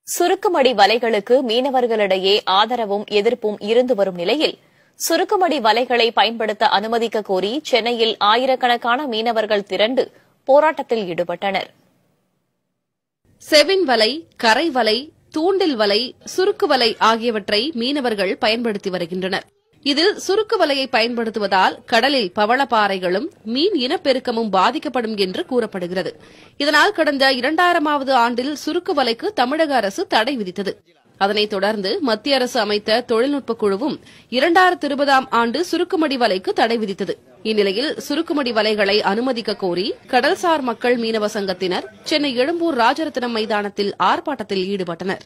சுருக்குமடி வலைகளுக்கு மீனவர்களிடையே ஆதரவும் எதிர்ப்பும் இருந்து வரும் நிலையில் சுருக்குமடி வலைகளை பயன்படுத்த அனுமதிக்க கோரி சென்னையில் ஆயிரக்கணக்கான மீனவர்கள் திரண்டு போராட்டத்தில் ஈடுபட்டனர் செவின் வலை கரை வலை தூண்டில் வலை சுருக்கு வலை ஆகியவற்றை மீனவர்கள் பயன்படுத்தி வருகின்றனர் இதில் சுருக்கு வலையை பயன்படுத்துவதால் கடலில் பவளப்பாறைகளும் மீன் இனப்பெருக்கமும் பாதிக்கப்படும் என்று கூறப்படுகிறது இதனால் கடந்த இரண்டாயிரமாவது ஆண்டில் சுருக்கு வலைக்கு தமிழக அரசு தடை விதித்தது அதனைத் தொடர்ந்து மத்திய அரசு அமைத்த தொழில்நுட்ப குழுவும் இரண்டாயிரத்து இருபதாம் ஆண்டு சுருக்குமடி வலைக்கு தடை விதித்தது இந்நிலையில் சுருக்குமடி வலைகளை அனுமதிக்க கோரி கடல்சார் மக்கள் மீனவ சங்கத்தினர் சென்னை எழும்பூர் ராஜரத்னம் மைதானத்தில் ஆர்ப்பாட்டத்தில் ஈடுபட்டனர்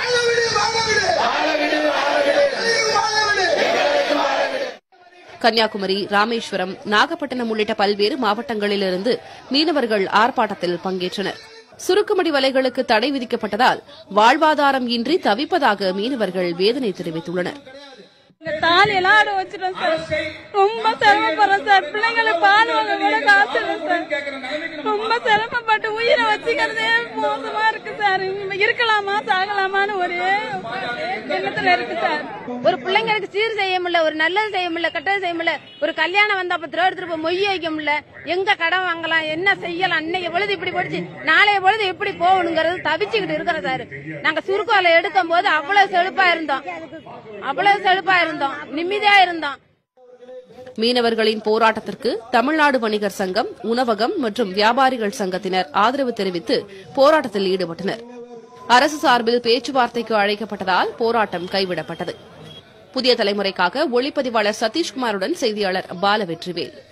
கன்னியாகுமரி ராமேஸ்வரம் நாகப்பட்டினம் உள்ளிட்ட பல்வேறு மாவட்டங்களிலிருந்து மீனவர்கள் ஆர்ப்பாட்டத்தில் பங்கேற்றனர் சுருக்குமடி வலைகளுக்கு தடை விதிக்கப்பட்டதால் வாழ்வாதாரம் இன்றி தவிப்பதாக மீனவர்கள் வேதனை தெரிவித்துள்ளனர் இந்த தாலி எல்லாம் அட வச்சிட்டோம் சார் ரொம்ப சிரமப்படுறோம் சார் பிள்ளைங்களை பால் வாங்க கூட காசு இல்லை சார் ரொம்ப சிரமப்பட்டு உயிரை வச்சுக்கிறதே மோசமா இருக்கு சார் இவங்க இருக்கலாமா சாகலாமான்னு ஒரே எண்ணத்துல இருக்கு சார் ஒரு பிள்ளைங்களுக்கு சீர் செய்ய முடியல ஒரு நல்லது செய்ய முடியல கெட்டது செய்ய முடியல ஒரு கல்யாணம் வந்தா பத்து ரூபா எடுத்துட்டு போய் மொய் வைக்க முடியல எங்க கடன் வாங்கலாம் என்ன செய்யலாம் அன்னைக்கு பொழுது இப்படி போடுச்சு நாளைய பொழுது எப்படி போகணுங்கிறது தவிச்சுக்கிட்டு இருக்கிறோம் சார் நாங்க சுருக்குவலை எடுக்கும் போது அவ்வளவு செழுப்பா இருந்தோம் அவ்வளவு செழுப்பா இருந்தோம் நிம்மதியா இருந்தோம் மீனவர்களின் போராட்டத்திற்கு தமிழ்நாடு வணிகர் சங்கம் உணவகம் மற்றும் வியாபாரிகள் சங்கத்தினர் ஆதரவு தெரிவித்து போராட்டத்தில் ஈடுபட்டனர் அரசு சார்பில் பேச்சுவார்த்தைக்கு அழைக்கப்பட்டதால் போராட்டம் கைவிடப்பட்டது புதிய தலைமுறைக்காக ஒளிப்பதிவாளர் சதீஷ்குமாருடன் செய்தியாளர் பாலவெற்றிவேல்